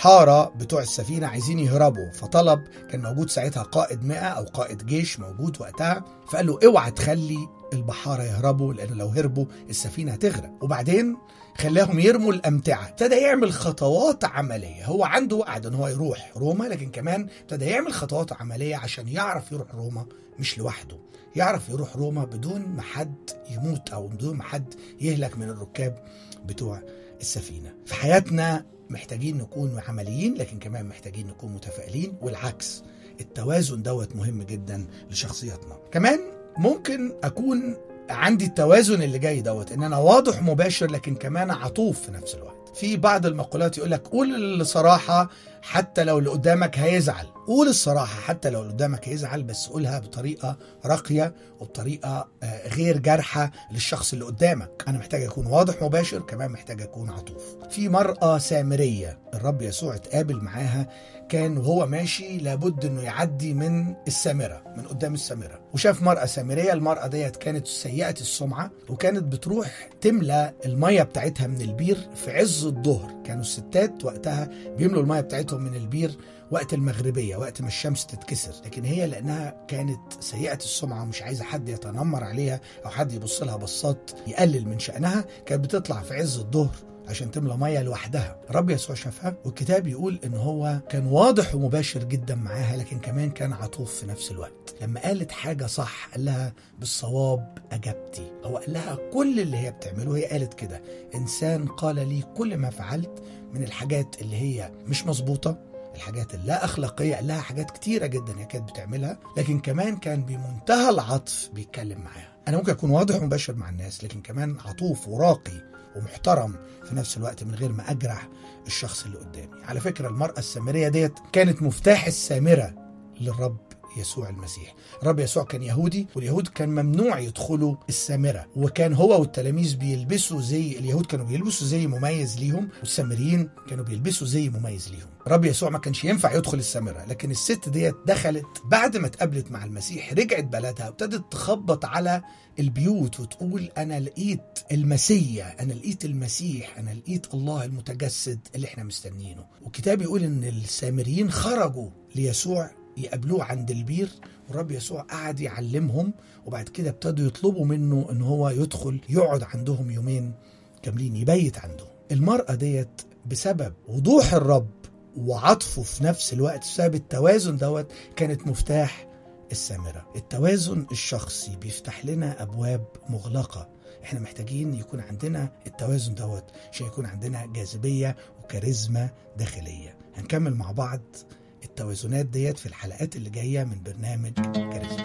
البحارة بتوع السفينة عايزين يهربوا فطلب كان موجود ساعتها قائد مئة أو قائد جيش موجود وقتها فقال له اوعى تخلي البحارة يهربوا لأن لو هربوا السفينة هتغرق وبعدين خلاهم يرموا الأمتعة ابتدى يعمل خطوات عملية هو عنده وعد ان هو يروح روما لكن كمان ابتدى يعمل خطوات عملية عشان يعرف يروح روما مش لوحده يعرف يروح روما بدون ما حد يموت أو بدون ما حد يهلك من الركاب بتوع السفينة في حياتنا محتاجين نكون عمليين لكن كمان محتاجين نكون متفائلين والعكس التوازن دوت مهم جدا لشخصيتنا كمان ممكن اكون عندي التوازن اللي جاي دوت ان انا واضح مباشر لكن كمان عطوف في نفس الوقت في بعض المقولات يقول لك قول الصراحة حتى لو اللي قدامك هيزعل قول الصراحة حتى لو اللي قدامك هيزعل بس قولها بطريقة راقية وبطريقة آه، غير جارحة للشخص اللي قدامك أنا محتاج أكون واضح مباشر كمان محتاج أكون عطوف في مرأة سامرية الرب يسوع اتقابل معاها كان وهو ماشي لابد انه يعدي من السامره من قدام السامره وشاف مراه سامريه المراه ديت كانت سيئه السمعه وكانت بتروح تملى الميه بتاعتها من البير في عز الظهر كانوا الستات وقتها بيملوا الميه بتاعتهم من البير وقت المغربيه وقت ما الشمس تتكسر لكن هي لانها كانت سيئه السمعه ومش عايزه حد يتنمر عليها او حد يبص لها بصات يقلل من شانها كانت بتطلع في عز الظهر عشان تملى ميه لوحدها الرب يسوع شافها والكتاب يقول ان هو كان واضح ومباشر جدا معاها لكن كمان كان عطوف في نفس الوقت لما قالت حاجه صح قال لها بالصواب اجبتي هو قال لها كل اللي هي بتعمله هي قالت كده انسان قال لي كل ما فعلت من الحاجات اللي هي مش مظبوطه الحاجات اللا اخلاقيه قال لها حاجات كتيره جدا هي كانت بتعملها لكن كمان كان بمنتهى العطف بيتكلم معاها انا ممكن اكون واضح ومباشر مع الناس لكن كمان عطوف وراقي ومحترم في نفس الوقت من غير ما اجرح الشخص اللي قدامي على فكره المراه السامريه ديت كانت مفتاح السامره للرب يسوع المسيح الرب يسوع كان يهودي واليهود كان ممنوع يدخلوا السامرة وكان هو والتلاميذ بيلبسوا زي اليهود كانوا بيلبسوا زي مميز ليهم والسامريين كانوا بيلبسوا زي مميز ليهم الرب يسوع ما كانش ينفع يدخل السامرة لكن الست ديت دخلت بعد ما اتقابلت مع المسيح رجعت بلدها وابتدت تخبط على البيوت وتقول انا لقيت المسيا انا لقيت المسيح انا لقيت الله المتجسد اللي احنا مستنيينه والكتاب يقول ان السامريين خرجوا ليسوع يقابلوه عند البير والرب يسوع قعد يعلمهم وبعد كده ابتدوا يطلبوا منه ان هو يدخل يقعد عندهم يومين كاملين يبيت عندهم المرأة ديت بسبب وضوح الرب وعطفه في نفس الوقت بسبب التوازن دوت كانت مفتاح السامرة التوازن الشخصي بيفتح لنا أبواب مغلقة احنا محتاجين يكون عندنا التوازن دوت عشان يكون عندنا جاذبية وكاريزما داخلية هنكمل مع بعض التوازنات ديت في الحلقات اللي جاية من برنامج كاريزما